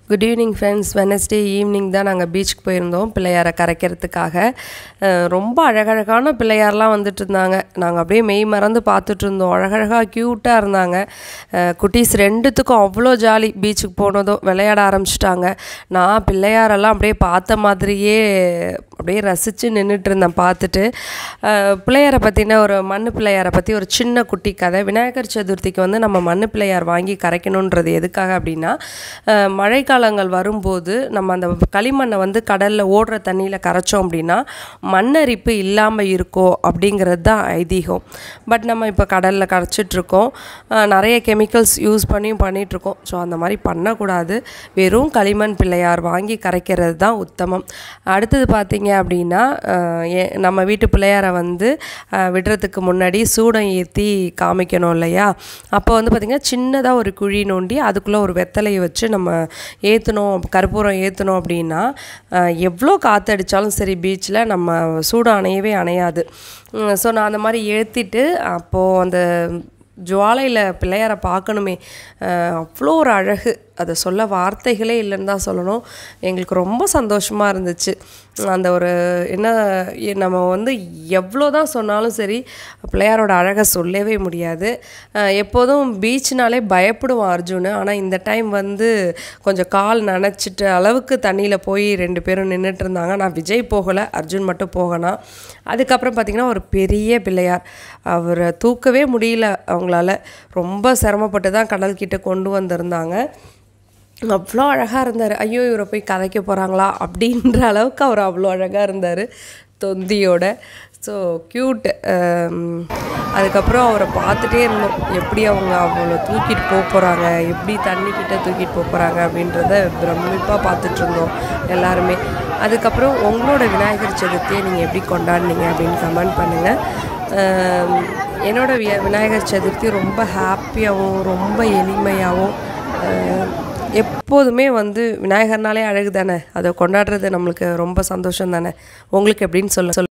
good evening friends Wednesday evening தான் நாங்கள் பீச்சுக்கு போயிருந்தோம் பிள்ளையாரை கரைக்கிறதுக்காக அஹ் ரொம்ப அழகழகான பிள்ளையார்லாம் வந்துட்டு இருந்தாங்க நாங்கள் அப்படியே மெய் மறந்து பார்த்துட்டு இருந்தோம் அழகழகாக க்யூட்டாக இருந்தாங்க அஹ் குட்டீஸ் ரெண்டுத்துக்கும் அவ்வளோ ஜாலி பீச்சுக்கு போனதும் விளையாட ஆரம்பிச்சிட்டாங்க நான் பிள்ளையாரெல்லாம் அப்படியே பார்த்த மாதிரியே அப்படியே ரசித்து நின்றுட்டு இருந்தேன் பார்த்துட்டு அஹ் பிள்ளையாரை பற்றின ஒரு மண் பிள்ளையாரை பற்றி ஒரு சின்ன குட்டி கதை விநாயகர் சதுர்த்திக்கு வந்து நம்ம மண் பிள்ளையார் வாங்கி கரைக்கணுன்றது எதுக்காக அப்படின்னா அஹ் மழைக்காலங்கள் வரும்போது நம்ம அந்த களிமண்ணை வந்து கடலில் ஓடுற தண்ணியில் கரைச்சோம் அப்படின்னா மண்ணரிப்பு இல்லாமல் இருக்கோ அப்படிங்கிறது தான் ஐதீகம் பட் நம்ம இப்போ கடலில் கரைச்சிட்ருக்கோம் நிறைய கெமிக்கல்ஸ் யூஸ் பண்ணியும் பண்ணிகிட்ருக்கோம் ஸோ அந்த மாதிரி பண்ணக்கூடாது வெறும் களிமண் பிள்ளையார் வாங்கி கரைக்கிறது தான் உத்தமம் அடுத்தது பார்த்தீங்க அப்படின்னா அஹ் ஏ- நம்ம வீட்டு பிள்ளையாரை வந்து அஹ், விடுறதுக்கு முன்னாடி சூடம் ஏற்றி காமிக்கணும் இல்லையா அப்போ வந்து பார்த்திங்கன்னா சின்னதாக ஒரு குழி நோண்டி அதுக்குள்ளே ஒரு வெத்தலையை வச்சு நம்ம ஏற்றணும் கற்பூரம் ஏற்றணும் அப்படின்னா அஹ், எவ்வளோ காற்றடிச்சாலும் சரி பீச்சில் நம்ம சூடம் அணையவே அணையாது ஸோ நான் அந்த மாதிரி ஏற்றிட்டு அப்போது அந்த ஜுவாலையில் பிள்ளையாரை பார்க்கணுமே அஹ் அவ்வளோ ஒரு அழகு அதை சொல்ல வார்த்தைகளே இல்லைன்னு தான் சொல்லணும் எங்களுக்கு ரொம்ப சந்தோஷமாக இருந்துச்சு அந்த ஒரு என்ன எ- நம்ம வந்து எவ்வளோ தான் சொன்னாலும் சரி பிள்ளையாரோட அழகை சொல்லவே முடியாது அஹ் எப்போதும் பீச்னாலே பயப்படுவான் அர்ஜுன் ஆனால் இந்த டைம் வந்து கொஞ்சம் கால் நனைச்சிட்ட அளவுக்கு தண்ணியில் போய் ரெண்டு பேரும் நின்றுட்டு இருந்தாங்க நான் விஜய் போகலை அர்ஜுன் மட்டும் போகணும் அதுக்கப்புறம் பார்த்திங்கன்னா ஒரு பெரிய பிள்ளையார் அவரை தூக்கவே முடியல அவங்களால ரொம்ப சிரமப்பட்டு தான் கடல்கிட்ட கொண்டு வந்திருந்தாங்க அவ்வளோ அழகாக இருந்தார் ஐயோ இவரை போய் கதைக்க போகிறாங்களா அப்படின்ற அளவுக்கு அவர் அவ்வளோ அழகாக இருந்தார் தொந்தியோட ஸோ க்யூட் அதுக்கப்புறம் அவரை பார்த்துட்டே இருந்தோம் எப்படி அவங்க அவ்வளோ தூக்கிட்டு போக போகிறாங்க எப்படி தண்ணிக்கிட்ட தூக்கிட்டு போக போகிறாங்க அப்படின்றத பிரமிப்பாக பார்த்துட்டு இருந்தோம் எல்லாருமே அதுக்கப்புறம் உங்களோட விநாயகர் சதுர்த்தியை நீங்கள் எப்படி கொண்டாடினீங்க அப்படின்னு கமெண்ட் பண்ணுங்கள் அஹ் என்னோட விய- விநாயகர் சதுர்த்தி ரொம்ப ஹாப்பியாகவும் ரொம்ப எளிமையாகவும் அஹ் எப்போதுமே வந்து விநாயகர்னாலே அழகு தானே அதை கொண்டாடுறது நம்மளுக்கு ரொம்ப சந்தோஷம் தானே உங்களுக்கு எப்படின்னு சொல்ல சொல்ல